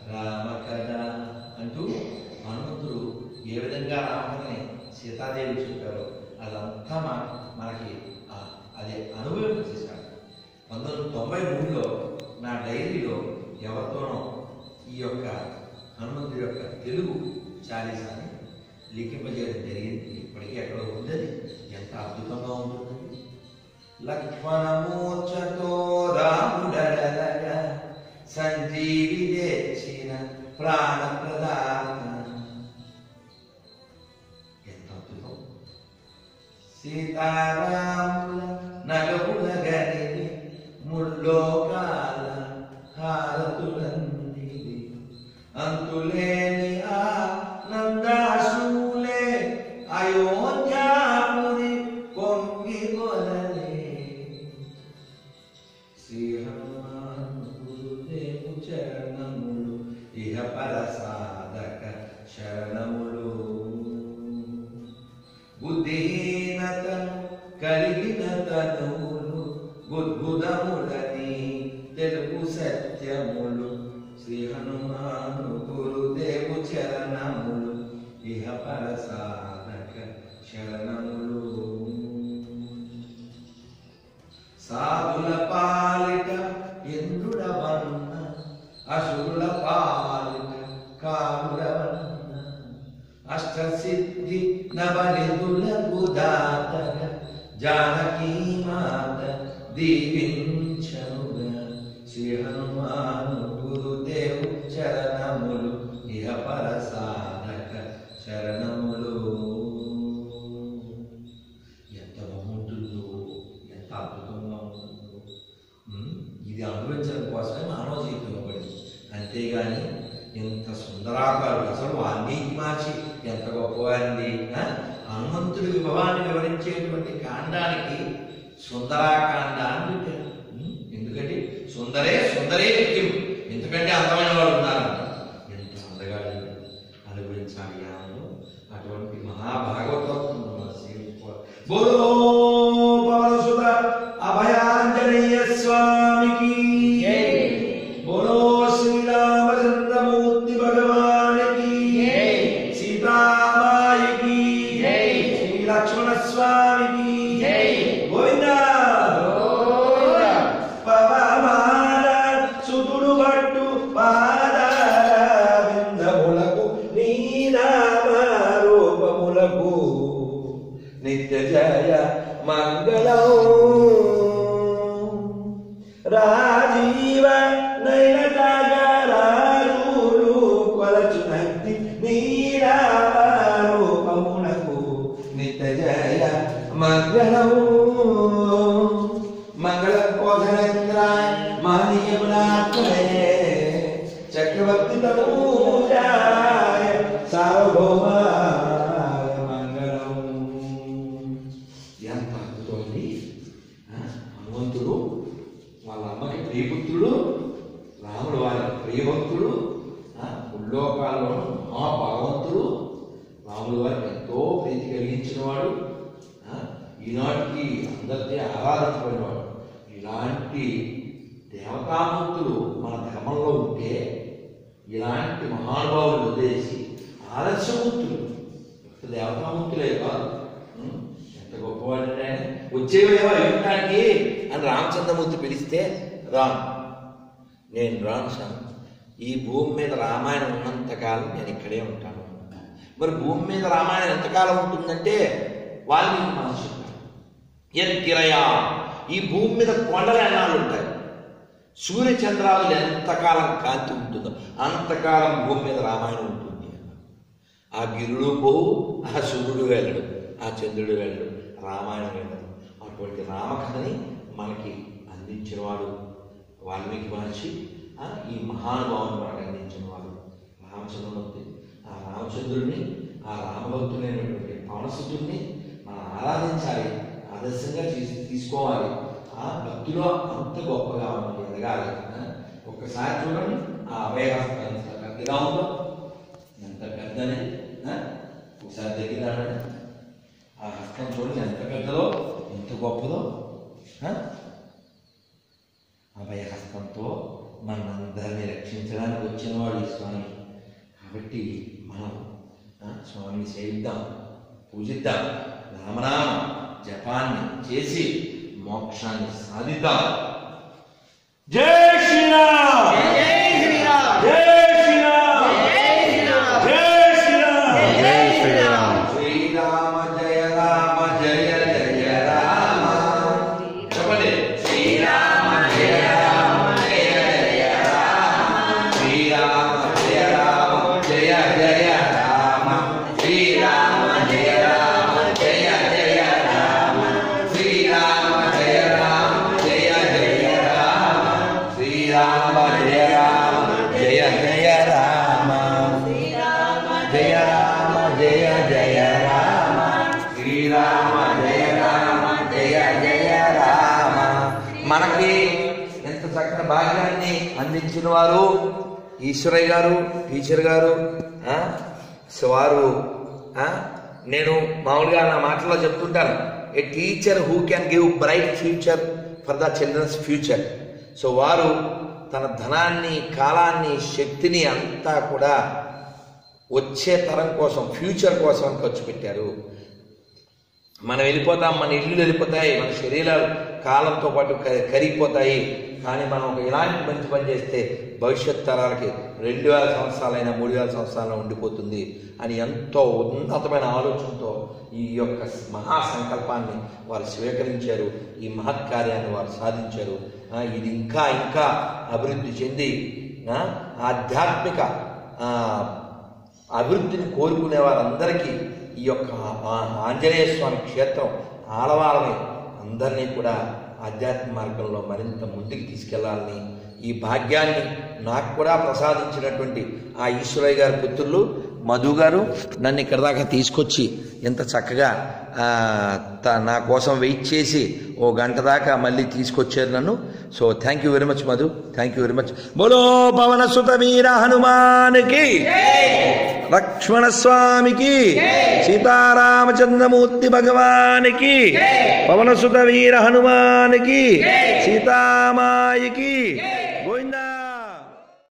రామ కదా అంటూ హనుమంతుడు ఏ విధంగా రామకథని సీతాదేవి చెప్పారో అదంతా మన మనకి ఆ, అదే అనుభవం చేశాడు పంతొమ్మిది వందల తొంభై మూడులో నా డైరీలో ఎవరితోనో ఈ యొక్క హనుమంతుడి యొక్క తెలుగు చాలీసాని లిఖింపజేయడం జరిగింది ఇప్పటికీ ఎక్కడ ఉందని ఎంత అద్భుతంగా ఉంటుంది లక్ష్మణమూర్చతో రాముడలగా సంజీవి తెచ్చిన ప్రాణప్రదాత ఎంత అద్భుతం సీతారాముల నగముల గనిని ముల్లోకాల హారతులందివి అంతులేని ఆనందాశూలే అయోధ్యాపురి పొంగి కొలలే శ్రీ హనుమాన్ గురుదేవు చరణములు ఇహ పర సాధక శరణములు బుద్ధిహీనతను కలిగిన తనువులు బుద్భుదములని తెలుగు సత్యములు శ్రీ హనుమాను గురుదేవు చరణములు ఇహ పర సాధక శరణములు సాధుల పాలిట ఇంద్రుడవన్న అసురుల పాలిట కారుడవన్న అష్టసిద్ధి నవనిధులకు దాతగ జానకీ మాత దీవించనుగా శ్రీ హనుమాను గురుదేవు చరణములు ఇహ పర సాధక శరణములు ఎంత బాగుంటుందో ఎంత అద్భుతంగా ఉంటుందో ఉమ్, ఇది అనుభవించడం కోసమే మానవ జీవితం ఇవ్వబడింది అంతేగాని ఇంత సుందరాకారుడు అసలు వాల్మీకి మార్చి ఎంత గొప్పవారింది ఆ? హనుమంతుడి విభవాన్ని వివరించేటువంటి కాండానికి సుందరాకాండ అని పెట్టారు ఉమ్, ఎందుకంటే సుందరే సుందరే నిత్యం ఎందుకంటే అందమైన వాడు ఉన్నారు ఎంత అందగాడు అనుభవించాలి ఆనందం అటువంటి మహాభాగవతం మనం సేవించుకోవాలి బోలో పవనసుత అభయాంజనేయ స్వామికి జై. బోలో శ్రీరామచంద్రమూర్తి భగవానికి జై. సీతామాయికి జై. శ్రీ లక్ష్మణ స్వామికి జై. గోవిందా గోవిందా. పవమాన సుతుడు భట్టు పాదారవిందములకు నీనామరూపములకు నిత్య జయ మంగళం రాజీవ నయనతాగరారులు కొలచునక్తి నీరామరూపమునకు నిత్య జయ మంగళం మంగళ కోధనేంద్రాయ మహనీయమునాత్మనే చక్రవర్తి తనూజాయ సార్వభౌమాయ మంగళం ఎంత అద్భుతమండి ఆ, హనుమంతుడు వాళ్ళ అమ్మకి ప్రియపుత్రుడు రాముడు వారి ప్రియభక్తుడు ఆ, ముల్లోకాల్లో మహాభగవంతుడు రాముడు వారికి ఎంతో ప్రీతి కలిగించిన వాడు ఆ, ఈనాటికి అందరికీ ఆరాధించబడినవాడు ఇలాంటి దేవతామూర్తులు మన ధర్మంలో ఉంటే ఇలాంటి మహానుభావులు వదిలేసి ఆలస్యమూర్తులు ఒక్క దేవతామూర్తులే కాదు ఉం? ఎంత గొప్పవాడంటే ఆయన. వచ్చేవేవా యుద్ధానికి అని రామచంద్రమూర్తి పిలిస్తే రాను నేను రాను సార్ ఈ భూమి మీద రామాయణం ఉన్నంతకాలం నేను ఇక్కడే ఉంటాను మరి భూమి మీద రామాయణం ఎంతకాలం ఉంటుందంటే వాల్మీకి మహర్షి చెప్పారు. ఎత్తిరయా ఈ భూమి మీద కొండలు ఎన్నాళ్ళు ఉంటాయి సూర్య చంద్రాలు ఎంతకాలం కాంతి ఉంటుందో అంతకాలం భూమి మీద రామాయణం ఉంటుంది అన్నారు. ఆ గిరుడు పోవు ఆ సూర్యుడు వెళ్ళడు ఆ చంద్రుడు వెళ్ళడు రామాయణం వెళ్ళదు అటువంటి రామకథని మనకి అందించినవాడు వాల్మీకి మహర్షి ఆ, ఈ మహానుభావుని మనకు అందించినవాడు రామచంద్రమూర్తి ఆ రామచంద్రుడిని ఆ రామభక్తుడైనటువంటి పవనసుతుడిని మనం ఆరాధించాలి ఆదర్శంగా తీసు తీసుకోవాలి ఆ భక్తిలో అంత గొప్పగా మనం ఎదగాలి ఆ, ఒక్కసారి చూడండి ఆ అభయహస్తం ఎంత పెద్దగా ఉందో ఎంత పెద్దని ఆ? ఒకసారి దగ్గర రండి. ఆ హస్తం చూడండి ఎంత పెద్దదో ఎంత గొప్పదో ఆ? అభయ హస్తంతో మనందరినీ రక్షించడానికి వచ్చినవాడు ఈ స్వామి కాబట్టి మనం ఆ, స్వామిని సేవిద్దాం పూజిద్దాం రామనామ జపాన్ని చేసి మోక్షాన్ని సాధిద్దాం జై శ్రీరామ్ జై శ్రీరామ్ జై శ్రీరామ్ జై శ్రీరామ్ జై శ్రీరామ్ జై శ్రీరామ్ శ్రీరామ జయ రామ జయ జయ రామ చెప్పండి శ్రీరామ జయ రామ జయ జయ రామ శ్రీరామ జయ రామ జయ జయ రామ శ్రీరామ జయ రామ జయ జయ రామ శ్రీరామ జయ రామ జయ జయ రామ శ్రీరామ జయ రామ జయ జయ రామ జయ రామ జయ జయ రామ శ్రీరామ జయ రామ జయ జయ రామ మనకి ఎంత చక్కని భాగ్యాన్ని అందించిన వారు ఈశ్వరయ్య గారు టీచర్ గారు ఆ, సో వారు ఆ, నేను మామూలుగా నా మాటల్లో చెప్తుంటాను a teacher who can give bright future for the childrens future so వారు తన ధనాన్ని కాలాన్ని శక్తిని అంతా కూడా వచ్చే తరం కోసం ఫ్యూచర్ కోసం ఖర్చు పెట్టారు మనం వెళ్ళిపోతాం మన ఇల్లు వెళ్ళిపోతాయి మన శరీరాలు కాలంతో పాటు క- కరిగిపోతాయి కానీ మనం ఒక ఇలాంటి మంచి పని చేస్తే భవిష్యత్ తరాలకి రెండు వేల సంవత్సరాలైనా మూడు వేల సంవత్సరాలైనా ఉండిపోతుంది అని ఎంతో ఉన్నతమైన ఆలోచనతో ఈ యొక్క మహా సంకల్పాన్ని వారు స్వీకరించారు ఈ మహత్ కార్యాన్ని వారు సాధించారు ఆ, ఇది ఇంకా ఇంకా అభివృద్ధి చెంది ఆ, ఆధ్యాత్మిక ఆ, అభివృద్ధిని కోరుకునే వారందరికీ ఈ యొక్క ఆ- ఆంజనేయ స్వామి క్షేత్రం ఆలవాలని అందరినీ కూడా ఆధ్యాత్మిక మార్గంలో మరింత ముందుకు తీసుకెళ్లాలని ఈ భాగ్యాన్ని నాకు కూడా ప్రసాదించినటువంటి ఆ ఈశ్వరయ్య గారి పుత్రులు మధు గారు నన్ను ఇక్కడ దాకా తీసుకొచ్చి ఎంత చక్కగా ఆ, త- నా కోసం వెయిట్ చేసి ఓ గంట దాకా మళ్ళీ తీసుకొచ్చారు నన్ను so thank you very much Madhu thank you very much బోలో పవన సుత వీర హనుమానికి లక్ష్మణ స్వామికి సీతారామచంద్రమూర్తి భగవానికి పవన సుత వీర హనుమానికి సీతామాయికి